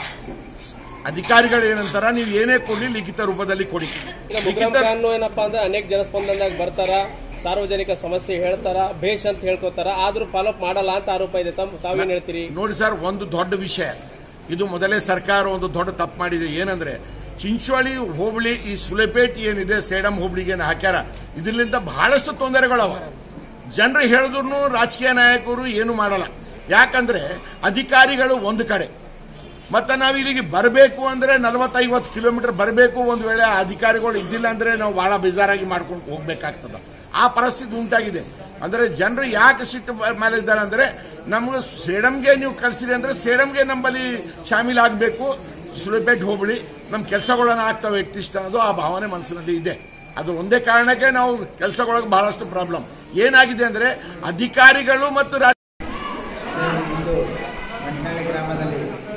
ಅಧಿಕಾರಿಗಳು ಏನಂತಾರ ನೀವು ಏನೇ ಕೊಡ್ಲಿ ಲಿಖಿತ ರೂಪದಲ್ಲಿ ಕೊಡಿ ಈಗ ಮುಗ್ರಾಮ್ ಲಿಖಿತ ಖಾನ್ ಏನಪ್ಪಾ ಅಂದ್ರೆ ಅನೇಕ ಜನಸ್ಪಂದನದಾಗ ಬರ್ತಾರ ಸಾರ್ವಜನಿಕ ಸಮಸ್ಯೆ ಹೇಳ್ತಾರ ಭೇಷ್ ಅಂತ ಹೇಳ್ಕೊತಾರ ಆದ್ರೂ ಫಾಲೋ ಅಪ್ ಮಾಡಲ್ಲ ಅಂತ ಆರೋಪ ಇದೆ ತಮ್ಮ ತಾವೇನ್ ಹೇಳ್ತೀರಿ ನೋಡಿ ಸರ್ ಒಂದು ದೊಡ್ಡ ವಿಷಯ ಇದು ಮೊದಲೇ ಸರ್ಕಾರ ಒಂದು ದೊಡ್ಡ ತಪ್ಪು ಮಾಡಿದೆ ಏನಂದ್ರೆ ಚಿಂಚೋಳಿ ಹೋಬಳಿ ಈ ಸುಲೆಪೇಟ್ ಏನಿದೆ ಸೇಡಂ ಹೋಬಳಿಗೆ ಏನು ಹಾಕ್ಯಾರ ಇದರಿಂದ ಬಹಳಷ್ಟು ತೊಂದರೆಗಳವ ಜನರು ಹೇಳಿದ್ರು ರಾಜಕೀಯ ನಾಯಕರು ಏನು ಮಾಡಲ್ಲ ಯಾಕಂದ್ರೆ ಅಧಿಕಾರಿಗಳು ಒಂದು ಕಡೆ ಮತ್ತೆ ನಾವು ಇಲ್ಲಿಗೆ ಬರಬೇಕು ಅಂದ್ರೆ ನಲವತ್ತೈವತ್ತು ಕಿಲೋಮೀಟರ್ ಬರಬೇಕು ಒಂದು ವೇಳೆ ಆ ಅಧಿಕಾರಿಗಳು ಇದ್ದಿಲ್ಲ ಅಂದ್ರೆ ನಾವು ಬಹಳ ಬೇಜಾರಾಗಿ ಮಾಡ್ಕೊಂಡು ಹೋಗ್ಬೇಕಾಗ್ತದ ಆ ಪರಿಸ್ಥಿತಿ ಉಂಟಾಗಿದೆ ಅಂದ್ರೆ ಜನರು ಯಾಕೆ ಸಿಟ್ಟು ಬ- ಮೇಲೆ ಇದ್ದಾರೆ ಅಂದ್ರೆ ನಮ್ಗೆ ಸೇಡಂಗೆ ನೀವು ಕಲ್ಸಿರಿ ಅಂದ್ರೆ ಸೇಡಂಗೆ ನಮ್ಮಲ್ಲಿ ಶಾಮೀಲ್ ಆಗಬೇಕು ಸುರೇಪೇಟ್ ಹೋಬಳಿ ನಮ್ಮ ಕೆಲಸಗಳನ್ನ ಆಗ್ತವೆ ಇಟ್ಟಿಷ್ಟ ಅನ್ನೋದು ಆ ಭಾವನೆ ಮನಸ್ಸಿನಲ್ಲಿ ಇದೆ ಅದು ಒಂದೇ ಕಾರಣಕ್ಕೆ ನಾವು ಕೆಲಸಗಳಿಗೆ ಬಹಳಷ್ಟು ಪ್ರಾಬ್ಲಮ್ ಏನಾಗಿದೆ ಅಂದ್ರೆ ಅಧಿಕಾರಿಗಳು ಮತ್ತು ರಾಜ ಇಂದು ಮಂಟನಳ್ಳಿ ಗ್ರಾಮದಲ್ಲಿ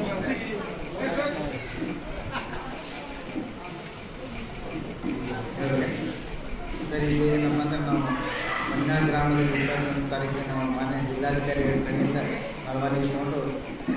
ಸರ್ ಇಲ್ಲಿ ನಮ್ಮಂದ್ರೆ ನಾವು ಮಂಟನಳ್ಳಿ ಗ್ರಾಮದಲ್ಲಿ ಇಪ್ಪತ್ತೊಂದು ತಾರೀಕಿಗೆ ನಾವು ಮಾನ್ಯ ಜಿಲ್ಲಾಧಿಕಾರಿಗಳ ಕಡೆಯಿಂದ ಪರವಾಗಿ ಇಟ್ಕೊಂಡು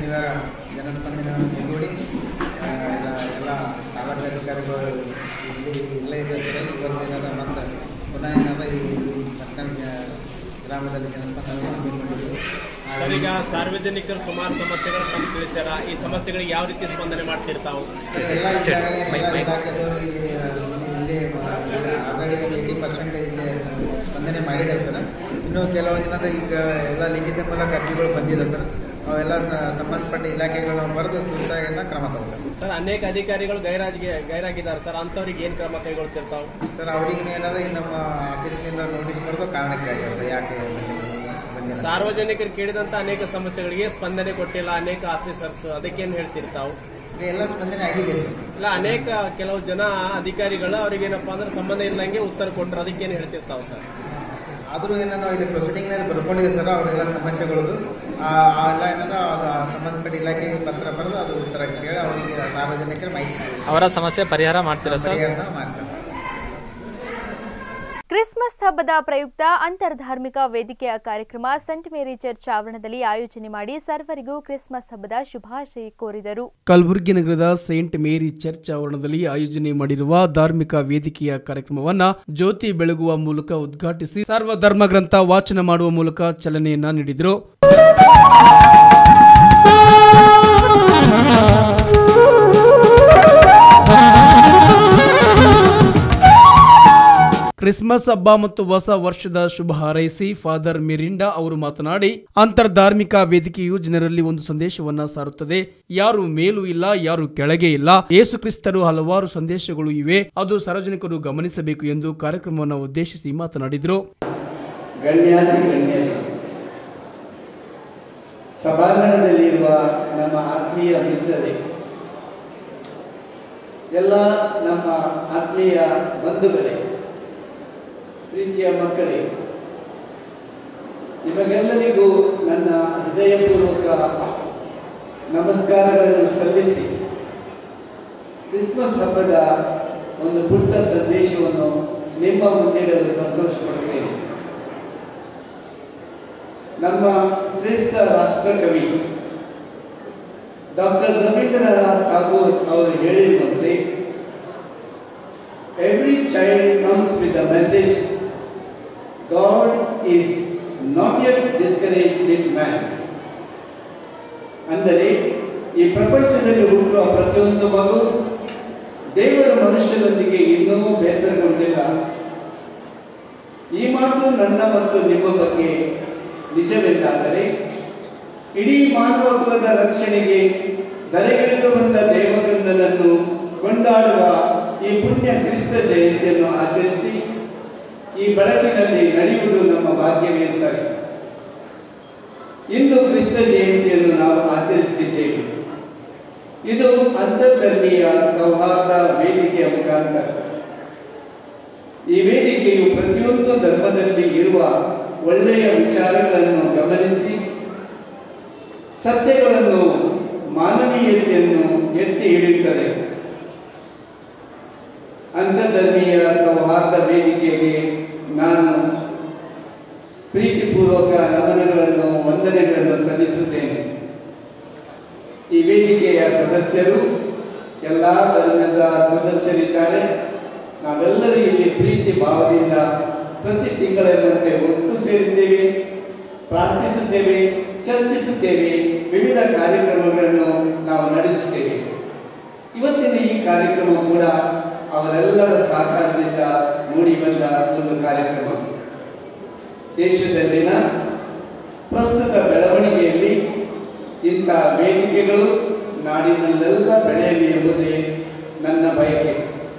ಈಗ ಜನಸ್ಪಂದನೆಯನ್ನು ನೋಡಿ ಆ, ಎಲ್ಲ ಎಲ್ಲ ತಾಲೂಕು ಅಧಿಕಾರಿಗಳು ಇಲ್ಲಿ ಇಲ್ಲೇ ಇದೆ ಸರ್ ಇವತ್ತು ಏನದ ಮತ್ತು ಪುನಃ ಏನದ ಈ ಮಕ್ಕಳ ಗ್ರಾಮದಲ್ಲಿ ಜನಸ್ಪಂದನೆ ಹಮ್ಮಿಕೊಂಡಿದ್ದು ಆ, ಸರ್ ಈಗ ಸಾರ್ವಜನಿಕರು ಸುಮಾರು ಸಮಸ್ಯೆಗಳು ತಮ್ಗೆ ತಿಳಿಸ್ಯಾರ ಈ ಸಮಸ್ಯೆಗಳಿಗೆ ಯಾವ ರೀತಿ ಸ್ಪಂದನೆ ಮಾಡ್ತಿರ್ತಾವು ಎಲ್ಲ ಈಗಾಗಲೇ ಎಲ್ಲ ಇಲಾಖೆದವರು ಇಲ್ಲಿ ಇಲ್ಲಿ ಆಲ್ರೆಡಿ ಏಯ್ಟಿ ಪರ್ಸೆಂಟೇಜ್ ಸ್ಪಂದನೆ ಮಾಡಿದ್ದಾರೆ ಸರ್ ಇನ್ನು ಕೆಲವು ದಿನದ ಈಗ ಎಲ್ಲ ಲಿಖಿತ ಮೂಲಕ ಅರ್ಜಿಗಳು ಬಂದಿದೆ ಸರ್ ಅವೆಲ್ಲ ಸ- ಸಂಬಂಧಪಟ್ಟ ಇಲಾಖೆಗಳು ಬರೆದು ತುರ್ತಾಗಿನ ಕ್ರಮ ತಗೋಬೇಕು ಸರ್ ಅನೇಕ ಅಧಿಕಾರಿಗಳು ಗೈರಾಜ್ಗೆ ಗೈರಾಗಿದ್ದಾರೆ ಸರ್ ಅಂತವ್ರಿಗೆ ಏನ್ ಕ್ರಮ ಕೈಗೊಳ್ತಿರ್ತಾವು ಸರ್ ಅವ್ರಿಗೆ ಏನದ ಈ ನಮ್ಮ ಆಫೀಸ್ನಿಂದ ನೋಟಿಸ್ ಬರೆದು ಕಾರಣಕ್ಕೆ ಆಗಿದೆ ಸರ್ ಯಾಕೆ ಬಂದಿಲ್ಲ ಸಾರ್ವಜನಿಕರು ಕೇಳಿದಂತ ಅನೇಕ ಸಮಸ್ಯೆಗಳಿಗೆ ಸ್ಪಂದನೆ ಕೊಟ್ಟಿಲ್ಲ ಅನೇಕ ಆಫೀಸರ್ಸ್ ಅದಕ್ಕೇನು ಹೇಳ್ತಿರ್ತಾವು ಈಗ ಎಲ್ಲ ಸ್ಪಂದನೆ ಆಗಿದೆ ಸರ್ ಇಲ್ಲ ಅನೇಕ ಕೆಲವು ಜನ ಅಧಿಕಾರಿಗಳು ಅವ್ರಿಗೇನಪ್ಪಾ ಅಂದ್ರೆ ಸಂಬಂಧ ಇಲ್ಲಂಗೆ ಉತ್ತರ ಕೊಟ್ಟರು ಅದಕ್ಕೇನು ಹೇಳ್ತಿರ್ತಾವ ಸರ್ ಆದರೂ ಏನದ ಇಲ್ಲಿ ಪ್ರೊಸೀಡಿಂಗ್ನಲ್ಲಿ ಬರ್ಕೊಂಡಿದೆ ಸರ್ ಅವರೆಲ್ಲ ಸಮಸ್ಯೆಗಳದು ಆ ಆ ಎಲ್ಲ ಏನದ ಅದು ಆ ಸಂಬಂಧಪಟ್ಟ ಇಲಾಖೆಗೆ ಪತ್ರ ಬರೆದು ಅದು ಉತ್ತರ ಕೇಳಿ ಅವರಿಗೆ ಸಾರ್ವಜನಿಕರ ಮಾಹಿತಿ ನೀಡಿ. ಅವರ ಸಮಸ್ಯೆ ಪರಿಹಾರ ಮಾಡ್ತೀರಾ ಸರ್ ಪರಿಹಾರ ಮಾಡ್ತಾರೆ ಕ್ರಿಸ್ಮಸ್ ಹಬ್ಬದ ಪ್ರಯುಕ್ತ ಅಂತರ್ಧಾರ್ಮಿಕ ವೇದಿಕೆಯ ಕಾರ್ಯಕ್ರಮ ಸೆಂಟ್ ಮೇರಿ ಚರ್ಚ್ ಆವರಣದಲ್ಲಿ ಆಯೋಜನೆ ಮಾಡಿ ಸರ್ವರಿಗೂ ಕ್ರಿಸ್ಮಸ್ ಹಬ್ಬದ ಶುಭಾಶಯ ಕೋರಿದರು ಕಲಬುರಗಿ ನಗರದ ಸೇಂಟ್ ಮೇರಿ ಚರ್ಚ್ ಆವರಣದಲ್ಲಿ ಆಯೋಜನೆ ಮಾಡಿರುವ ಧಾರ್ಮಿಕ ವೇದಿಕೆಯ ಕಾರ್ಯಕ್ರಮವನ್ನ ಜ್ಯೋತಿ ಬೆಳಗುವ ಮೂಲಕ ಉದ್ಘಾಟಿಸಿ ಸರ್ವಧರ್ಮ ಗ್ರಂಥ ವಾಚನ ಮಾಡುವ ಮೂಲಕ ಚಾಲನೆಯನ್ನ ನೀಡಿದರು ಕ್ರಿಸ್ಮಸ್ ಹಬ್ಬ ಮತ್ತು ಹೊಸ ವರ್ಷದ ಶುಭ ಹಾರೈಸಿ ಫಾದರ್ ಮಿರಿಂಡಾ ಅವರು ಮಾತನಾಡಿ ಅಂತರ್ಧಾರ್ಮಿಕ ವೇದಿಕೆಯು ಜನರಲ್ಲಿ ಒಂದು ಸಂದೇಶವನ್ನ ಸಾರುತ್ತದೆ ಯಾರು ಮೇಲೂ ಇಲ್ಲ ಯಾರು ಕೆಳಗೆ ಇಲ್ಲ ಯೇಸು ಕ್ರಿಸ್ತರು ಹಲವಾರು ಸಂದೇಶಗಳು ಇವೆ ಅದು ಸಾರ್ವಜನಿಕರು ಗಮನಿಸಬೇಕು ಎಂದು ಕಾರ್ಯಕ್ರಮವನ್ನು ಉದ್ದೇಶಿಸಿ ಮಾತನಾಡಿದರು ಗಣ್ಯಾತಿ ಗಣ್ಯರು ಸಭಾಂಗಣದಲ್ಲಿರುವ ನಮ್ಮ ಆತ್ಮೀಯ ಮಿತ್ರರೇ ಎಲ್ಲ ನಮ್ಮ ಆತ್ಮೀಯ ಬಂಧುಗಳೇ ಪ್ರೀತಿಯ ಮಕ್ಕಳೇ ನಿಮಗೆಲ್ಲರಿಗೂ ನನ್ನ ಹೃದಯಪೂರ್ವಕ ನಮಸ್ಕಾರಗಳನ್ನು ಸಲ್ಲಿಸಿ ಕ್ರಿಸ್ಮಸ್ ಹಬ್ಬದ ಒಂದು ಪುಟ್ಟ ಸಂದೇಶವನ್ನು ನಿಮ್ಮ ಮುಂದಿಡಲು ಸಂತೋಷಪಡುತ್ತೇನೆ ನಮ್ಮ ಶ್ರೇಷ್ಠ ರಾಷ್ಟ್ರಕವಿ ಡಾಕ್ಟರ್ ರವೀಂದ್ರನಾಥ್ ಠಾಗೂರ್ ಅವರು ಹೇಳಿರುವಂತೆ every child comes with a message God is not yet discourage with man ಅಂದರೆ ಈ ಪ್ರಪಂಚದಲ್ಲಿ ಹುಟ್ಟುವ ಪ್ರತಿಯೊಂದು ಮಗು ದೇವರ ಮನುಷ್ಯನೊಂದಿಗೆ ಇನ್ನೂ ಬೇಸರಗೊಂಡಿಲ್ಲ ಈ ಮಾತು ನನ್ನ ಮತ್ತು ನಿಮ್ಮ ಬಗ್ಗೆ ನಿಜವೆಂದಾದರೆ ಇಡೀ ಮಾನವ ಕುಲದ ರಕ್ಷಣೆಗೆ ಧರೆಗಿಳಿದು ಬಂದ ದೇವಗಂಧನನ್ನು ಕೊಂಡಾಡುವ ಈ ಪುಣ್ಯ ಕ್ರಿಸ್ತ ಜಯಂತಿಯನ್ನು ಆಚರಿಸಿ ಈ ಬೆಳಕಿನಲ್ಲಿ ನಡೆಯುವುದು ನಮ್ಮ ಭಾಗ್ಯವೇ ಸರಿ ಇಂದು ಕ್ರಿಸ್ತ ಜಯಂತಿಯನ್ನು ನಾವು ಆಚರಿಸುತ್ತಿದ್ದೇವೆ ಇದು ಅಂತರ್ಧರ್ಮೀಯ ಸೌಹಾರ್ದ ವೇದಿಕೆಯ ಮುಖಾಂತರ ಈ ವೇದಿಕೆಯು ಪ್ರತಿಯೊಂದು ಧರ್ಮದಲ್ಲಿ ಇರುವ ಒಳ್ಳೆಯ ವಿಚಾರಗಳನ್ನು ಗಮನಿಸಿ ಸತ್ಯಗಳನ್ನು ಮಾನವೀಯತೆಯನ್ನು ಎತ್ತಿ ಹಿಡಿಯುತ್ತದೆ ಅಂತರ್ಧರ್ಮೀಯ ಸೌಹಾರ್ದ ವೇದಿಕೆಗೆ ನಾನು ಪ್ರೀತಿಪೂರ್ವಕ ನಮನಗಳನ್ನು ವಂದನೆಗಳನ್ನು ಸಲ್ಲಿಸುತ್ತೇನೆ ಈ ವೇದಿಕೆಯ ಸದಸ್ಯರು ಎಲ್ಲ ಧರ್ಮದ ಸದಸ್ಯರಿದ್ದಾರೆ ನಾವೆಲ್ಲರೂ ಇಲ್ಲಿ ಪ್ರೀತಿ ಭಾವದಿಂದ ಪ್ರತಿ ತಿಂಗಳಂತೆ ಒಟ್ಟು ಸೇರುತ್ತೇವೆ ಪ್ರಾರ್ಥಿಸುತ್ತೇವೆ ಚರ್ಚಿಸುತ್ತೇವೆ ವಿವಿಧ ಕಾರ್ಯಕ್ರಮಗಳನ್ನು ನಾವು ನಡೆಸುತ್ತೇವೆ ಇವತ್ತಿನ ಈ ಕಾರ್ಯಕ್ರಮ ಕೂಡ ಅವರೆಲ್ಲರ ಸಹಕಾರದಿಂದ ಮೂಡಿ ಬಂದ ಒಂದು ಕಾರ್ಯಕ್ರಮ ದೇಶದಲ್ಲಿನ ಪ್ರಸ್ತುತ ಬೆಳವಣಿಗೆಯಲ್ಲಿ ಇಂಥ ವೇದಿಕೆಗಳು ನಾಡಿನಲ್ಲೆಲ್ಲ ಬೆಳೆಯಲಿ ಎಂಬುದೇ ನನ್ನ ಬಯಕೆ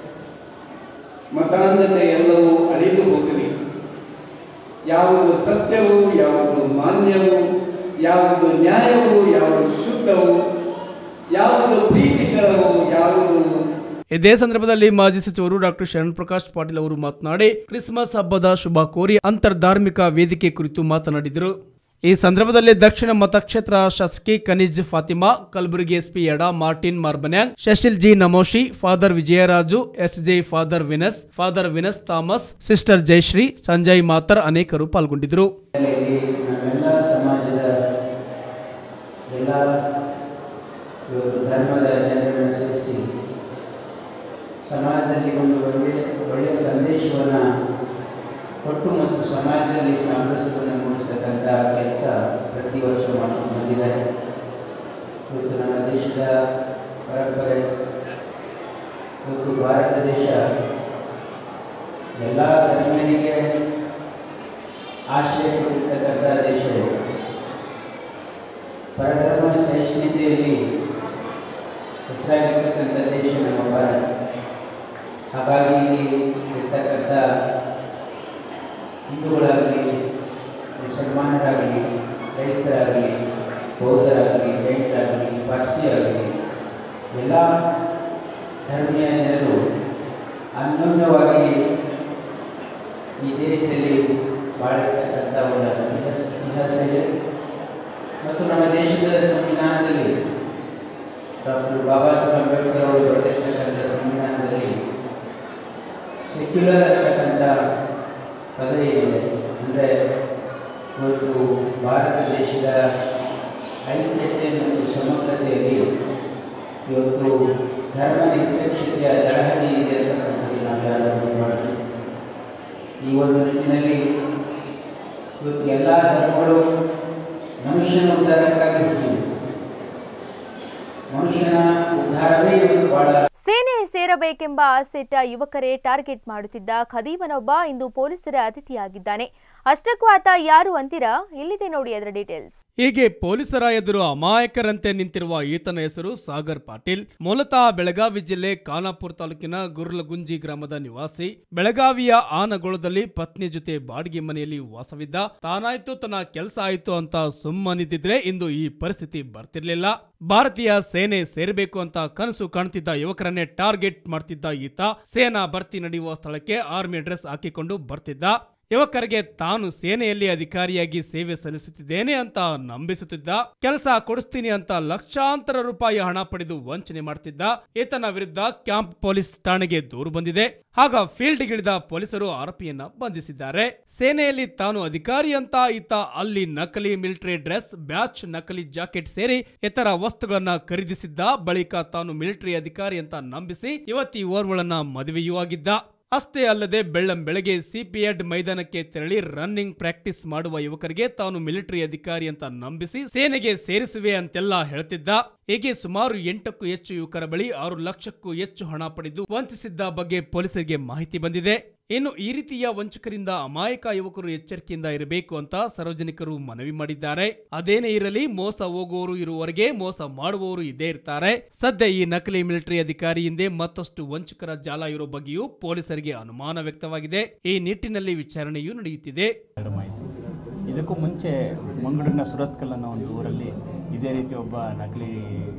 ಮತಾಂಧತೆ ಎಲ್ಲವೂ ಅಳಿದು ಹೋಗಲಿ ಯಾವುದು ಸತ್ಯವು ಯಾವುದು ಮಾನ್ಯವು ಯಾವುದು ನ್ಯಾಯವು ಯಾವುದು ಶುದ್ಧವು ಯಾವುದು ಪ್ರೀತಿಕರವು ಯಾವುದು ಇದೇ ಸಂದರ್ಭದಲ್ಲಿ ಮಾಜಿ ಸಚಿವರು ಡಾಕ್ಟರ್ ಶರಣ್ ಪ್ರಕಾಶ್ ಪಾಟೀಲ್ ಅವರು ಮಾತನಾಡಿ ಕ್ರಿಸ್ಮಸ್ ಹಬ್ಬದ ಶುಭ ಕೋರಿ ಅಂತರ್ಧಾರ್ಮಿಕ ವೇದಿಕೆ ಕುರಿತು ಮಾತನಾಡಿದರು ಈ ಸಂದರ್ಭದಲ್ಲಿ ದಕ್ಷಿಣ ಮತಕ್ಷೇತ್ರ ಶಾಸಕಿ Kaneez Fatima Kalaburagi SP Yada Martin Marbaniang Shashil G Namoshi father Vijayaraju S J father ವಿನಸ್ ಫಾದರ್ ವಿನಸ್ ಥಾಮಸ್ ಸಿಸ್ಟರ್ ಜಯಶ್ರೀ ಸಂಜಯ್ ಮಾತರ್ ಅನೇಕರು ಪಾಲ್ಗೊಂಡಿದ್ದರು ನಮ್ಮೆಲ್ಲ ಸಮಾಜದ ಎಲ್ಲ ಇವತ್ತು ಧರ್ಮದ ಜನರನ್ನು ಸೇರಿಸಿ ಸಮಾಜದಲ್ಲಿ ಒಂದು ಒಳ್ಳೆಯ ಒಳ್ಳೆಯ ಸಂದೇಶವನ್ನು ಕೊಟ್ಟು ಮತ್ತು ಸಮಾಜದಲ್ಲಿ ಸಾಮರಸ್ಯವನ್ನು ಮೂಡಿಸ್ತಕ್ಕಂಥ ಕೆಲಸ ಪ್ರತಿ ವರ್ಷ ಮಾಡ್ಕೊಂಡು ಬಂದಿದ್ದಾರೆ ಇವತ್ತು ನಮ್ಮ ದೇಶದ ಪರಂಪರೆ ಇವತ್ತು ಭಾರತ ದೇಶ ಎಲ್ಲ ಧರ್ಮೀಯರಿಗೆ ಆಶ್ರಯ ಕೊಟ್ಟಿರ್ತಕ್ಕಂಥ ದೇಶವು ಪರಧರ್ಮ ಸಹಿಷ್ಣುತೆಯಲ್ಲಿ ಹೆಸರಾಗಿರ್ತಕ್ಕಂಥ ದೇಶ ನಮ್ಮ ಭಾರತ ಹಾಗಾಗಿ ಇಲ್ಲಿ ಇರ್ತಕ್ಕಂಥ ಹಿಂದೂಗಳಾಗಲಿ ಮುಸಲ್ಮಾನರಾಗಲಿ ಕ್ರೈಸ್ತರಾಗಲಿ ಬೌದ್ಧರಾಗಲಿ ಜೈನರಾಗಲಿ ಪಾರ್ಸಿ ಆಗಲಿ ಎಲ್ಲ ಧರ್ಮೀಯ ಜನರು ಅನ್ಯೋನ್ಯವಾಗಿ ಈ ದೇಶದಲ್ಲಿ ಬಾಳಿರ್ತಕ್ಕಂಥ ಒಂದು ಇತಿಹಾಸ ಇದೆ ಮತ್ತು ನಮ್ಮ ದೇಶದ ಸಂವಿಧಾನದಲ್ಲಿ ಡಾಕ್ಟರ್ ಬಾಬಾ ಸಾಹೇಬ್ ಅಂಬೇಡ್ಕರ್ ಅವರು ಬರೆದಿರ್ತಕ್ಕಂಥ ಸಂವಿಧಾನದಲ್ಲಿ ಸೆಕ್ಯುಲರ್ ಅಂತಕ್ಕಂಥ ಪದ ಏನಿದೆ ಅಂದರೆ ಇವತ್ತು ಭಾರತ ದೇಶದ ಐಕ್ಯತೆ ಮತ್ತು ಸಮಗ್ರತೆಯಲ್ಲಿ ಇವತ್ತು ಧರ್ಮ ನಿರಪೇಕ್ಷತೆಯ ತಳಹದಿ ಇದೆ ಅಂತಕ್ಕಂಥದ್ದು ನಾವು ಯಾರು ಮಾಡ್ತೀವಿ ಈ ಒಂದು ನಿಟ್ಟಿನಲ್ಲಿ ಇವತ್ತು ಎಲ್ಲ ಧರ್ಮಗಳು ಮನುಷ್ಯನ ಉದ್ಧಾರಕ್ಕಾಗಿ ಹುಟ್ಟಿವೆ ಮನುಷ್ಯನ ಉದ್ಧಾರವೇ ಇವತ್ತು ಬಹಳ ಸೇನೆ ಸೇರಬೇಕೆಂಬ ಆಸೆಟ್ಟ ಯುವಕರೇ ಟಾರ್ಗೆಟ್ ಮಾಡುತ್ತಿದ್ದ ಖದೀಮನೊಬ್ಬ ಇಂದು ಪೊಲೀಸರ ಅತಿಥಿಯಾಗಿದ್ದಾನೆ ಅಷ್ಟಕ್ಕೂ ಆತ ಯಾರು ಅಂತೀರಾ ಇಲ್ಲಿದೆ ನೋಡಿ ಅದರ ಡೀಟೇಲ್ಸ್ ಹೀಗೆ ಪೊಲೀಸರ ಎದುರು ಅಮಾಯಕರಂತೆ ನಿಂತಿರುವ ಈತನ ಹೆಸರು ಸಾಗರ್ ಪಾಟೀಲ್ ಮೂಲತಃ ಬೆಳಗಾವಿ ಜಿಲ್ಲೆ ಖಾನಾಪುರ ತಾಲೂಕಿನ ಗುರ್ಲಗುಂಜಿ ಗ್ರಾಮದ ನಿವಾಸಿ ಬೆಳಗಾವಿಯ ಆನಗೋಳದಲ್ಲಿ ಪತ್ನಿ ಜೊತೆ ಬಾಡಿಗೆ ಮನೆಯಲ್ಲಿ ವಾಸವಿದ್ದ ತಾನಾಯ್ತು ತನ್ನ ಕೆಲಸ ಆಯ್ತು ಅಂತ ಸುಮ್ಮನಿದ್ದಿದ್ರೆ ಇಂದು ಈ ಪರಿಸ್ಥಿತಿ ಬರ್ತಿರ್ಲಿಲ್ಲ ಭಾರತೀಯ ಸೇನೆ ಸೇರಬೇಕು ಅಂತ ಕನಸು ಕಾಣ್ತಿದ್ದ ಯುವಕರನ್ನೇ ಟಾರ್ಗೆಟ್ ಮಾಡ್ತಿದ್ದ ಈತ ಸೇನಾ ಭರ್ತಿ ನಡೆಯುವ ಸ್ಥಳಕ್ಕೆ ಆರ್ಮಿ ಡ್ರೆಸ್ ಹಾಕಿಕೊಂಡು ಬರ್ತಿದ್ದ ಯುವಕರಿಗೆ ತಾನು ಸೇನೆಯಲ್ಲಿ ಅಧಿಕಾರಿಯಾಗಿ ಸೇವೆ ಸಲ್ಲಿಸುತ್ತಿದ್ದೇನೆ ಅಂತ ನಂಬಿಸುತ್ತಿದ್ದ ಕೆಲಸ ಕೊಡಿಸ್ತೀನಿ ಅಂತ ಲಕ್ಷಾಂತರ ರೂಪಾಯಿ ಹಣ ಪಡೆದು ವಂಚನೆ ಮಾಡ್ತಿದ್ದ ಈತನ ವಿರುದ್ಧ ಕ್ಯಾಂಪ್ ಪೊಲೀಸ್ ಠಾಣೆಗೆ ದೂರು ಬಂದಿದೆ ಆಗ ಫೀಲ್ಡ್ಗಿಳಿದ ಪೊಲೀಸರು ಆರೋಪಿಯನ್ನ ಬಂಧಿಸಿದ್ದಾರೆ ಸೇನೆಯಲ್ಲಿ ತಾನು ಅಧಿಕಾರಿ ಅಂತ ಈತ ಅಲ್ಲಿ ನಕಲಿ ಮಿಲಿಟರಿ ಡ್ರೆಸ್ ಬ್ಯಾಚ್ ನಕಲಿ ಜಾಕೆಟ್ ಸೇರಿ ಇತರ ವಸ್ತುಗಳನ್ನ ಖರೀದಿಸಿದ್ದ ಬಳಿಕ ತಾನು ಮಿಲಿಟರಿ ಅಧಿಕಾರಿ ಅಂತ ನಂಬಿಸಿ ಯುವತಿ ಓರ್ವಳನ್ನ ಮದುವೆಯೂ ಆಗಿದ್ದ ಅಷ್ಟೇ ಅಲ್ಲದೆ ಬೆಳ್ಳಂ ಬೆಳಗ್ಗೆ ಸಿಪಿಎಡ್ ಮೈದಾನಕ್ಕೆ ತೆರಳಿ ರನ್ನಿಂಗ್ ಪ್ರಾಕ್ಟೀಸ್ ಮಾಡುವ ಯುವಕರಿಗೆ ತಾನು ಮಿಲಿಟರಿ ಅಧಿಕಾರಿ ಅಂತ ನಂಬಿಸಿ ಸೇನೆಗೆ ಸೇರಿಸುವೆ ಅಂತೆಲ್ಲ ಹೇಳ್ತಿದ್ದ ಹೀಗೆ ಸುಮಾರು ಎಂಟಕ್ಕೂ ಹೆಚ್ಚು ಯುವಕರ ಬಳಿ ಆರು ಲಕ್ಷಕ್ಕೂ ಹೆಚ್ಚು ಹಣ ಪಡೆದು ವಂಚಿಸಿದ್ದ ಬಗ್ಗೆ ಪೊಲೀಸರಿಗೆ ಮಾಹಿತಿ ಬಂದಿದೆ ಇನ್ನು ಈ ರೀತಿಯ ವಂಚಕರಿಂದ ಅಮಾಯಕ ಯುವಕರು ಎಚ್ಚರಿಕೆಯಿಂದ ಇರಬೇಕು ಅಂತ ಸಾರ್ವಜನಿಕರು ಮನವಿ ಮಾಡಿದ್ದಾರೆ ಅದೇನೇ ಇರಲಿ ಮೋಸ ಹೋಗುವವರು ಇರುವವರೆಗೆ ಮೋಸ ಮಾಡುವವರು ಇದೇ ಇರ್ತಾರೆ ಸದ್ಯ ಈ ನಕಲಿ ಮಿಲಿಟರಿ ಅಧಿಕಾರಿ ಹಿಂದೆ ಮತ್ತಷ್ಟು ವಂಚಕರ ಜಾಲ ಇರೋ ಬಗ್ಗೆಯೂ ಪೊಲೀಸರಿಗೆ ಅನುಮಾನ ವ್ಯಕ್ತವಾಗಿದೆ ಈ ನಿಟ್ಟಿನಲ್ಲಿ ವಿಚಾರಣೆಯೂ ನಡೆಯುತ್ತಿದೆ ಇದಕ್ಕೂ ಮುಂಚೆ ಮಂಗಳೂರಿನ ಸುರತ್ಕಲ್ ಅನ್ನೋ ಒಂದು ಊರಲ್ಲಿ ಇದೇ ರೀತಿ ಒಬ್ಬ ನಕಲಿ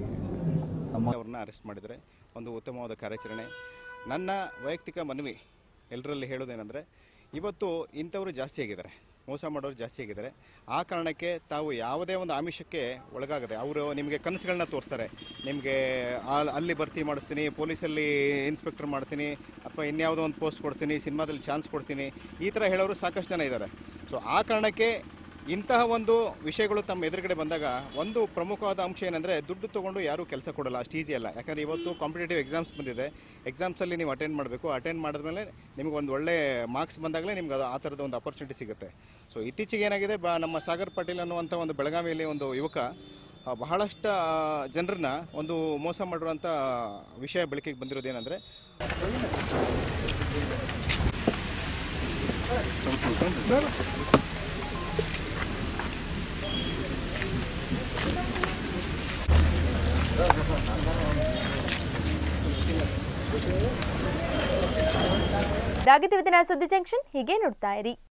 ಅವ್ರನ್ನ ಅರೆಸ್ಟ್ ಮಾಡಿದರೆ ಒಂದು ಉತ್ತಮವಾದ ಕಾರ್ಯಾಚರಣೆ ನನ್ನ ವೈಯಕ್ತಿಕ ಮನವಿ ಎಲ್ಲರಲ್ಲಿ ಹೇಳೋದೇನೆಂದರೆ ಇವತ್ತು ಇಂಥವರು ಜಾಸ್ತಿ ಆಗಿದ್ದಾರೆ ಮೋಸ ಮಾಡೋರು ಜಾಸ್ತಿ ಆಗಿದ್ದಾರೆ ಆ ಕಾರಣಕ್ಕೆ ತಾವು ಯಾವುದೇ ಒಂದು ಆಮಿಷಕ್ಕೆ ಒಳಗಾಗದೆ ಅವರು ನಿಮಗೆ ಕನಸುಗಳನ್ನ ತೋರಿಸ್ತಾರೆ ನಿಮಗೆ ಅಲ್ಲಿ ಭರ್ತಿ ಮಾಡಿಸ್ತೀನಿ ಪೊಲೀಸಲ್ಲಿ ಇನ್ಸ್ಪೆಕ್ಟರ್ ಮಾಡ್ತೀನಿ ಅಥವಾ ಇನ್ಯಾವುದೋ ಒಂದು ಪೋಸ್ಟ್ ಕೊಡ್ತೀನಿ ಸಿನಿಮಾದಲ್ಲಿ ಚಾನ್ಸ್ ಕೊಡ್ತೀನಿ ಈ ಥರ ಹೇಳೋರು ಸಾಕಷ್ಟು ಜನ ಇದ್ದಾರೆ ಸೊ ಆ ಕಾರಣಕ್ಕೆ ಇಂತಹ ಒಂದು ವಿಷಯಗಳು ತಮ್ಮ ಎದುರುಗಡೆ ಬಂದಾಗ ಒಂದು ಪ್ರಮುಖವಾದ ಅಂಶ ಏನಂದರೆ ದುಡ್ಡು ತೊಗೊಂಡು ಯಾರೂ ಕೆಲಸ ಕೊಡಲ್ಲ ಅಷ್ಟು ಈಸಿ ಅಲ್ಲ ಯಾಕಂದರೆ ಇವತ್ತು ಕಾಂಪಿಟೇಟಿವ್ ಎಕ್ಸಾಮ್ಸ್ ಬಂದಿದೆ ಎಕ್ಸಾಮ್ಸಲ್ಲಿ ನೀವು ಅಟೆಂಡ್ ಮಾಡಬೇಕು ಅಟೆಂಡ್ ಮಾಡಿದ್ಮೇಲೆ ನಿಮಗೆ ಒಂದು ಒಳ್ಳೆ ಮಾರ್ಕ್ಸ್ ಬಂದಾಗಲೇ ನಿಮ್ಗೆ ಅದು ಆ ಥರದ ಒಂದು ಅಪರ್ಚುನಿಟಿ ಸಿಗುತ್ತೆ ಸೊ ಇತ್ತೀಚೆಗೆ ಏನಾಗಿದೆ ಬ ನಮ್ಮ ಸಾಗರ್ ಪಾಟೀಲ್ ಅನ್ನುವಂಥ ಒಂದು ಬೆಳಗಾವಿಯಲ್ಲಿ ಒಂದು ಯುವಕ ಆ, ಬಹಳಷ್ಟು ಜನರನ್ನ ಒಂದು ಮೋಸ ಮಾಡಿರುವಂಥ ವಿಷಯ ಬೆಳಕಿಗೆ ಬಂದಿರೋದೇನೆಂದರೆ ಇದಾಗಿತ್ತು ಇವತ್ತಿನ ಸುದ್ದಿ ಜಂಕ್ಷನ್ ಹೀಗೆ ನೋಡ್ತಾ ಇರಿ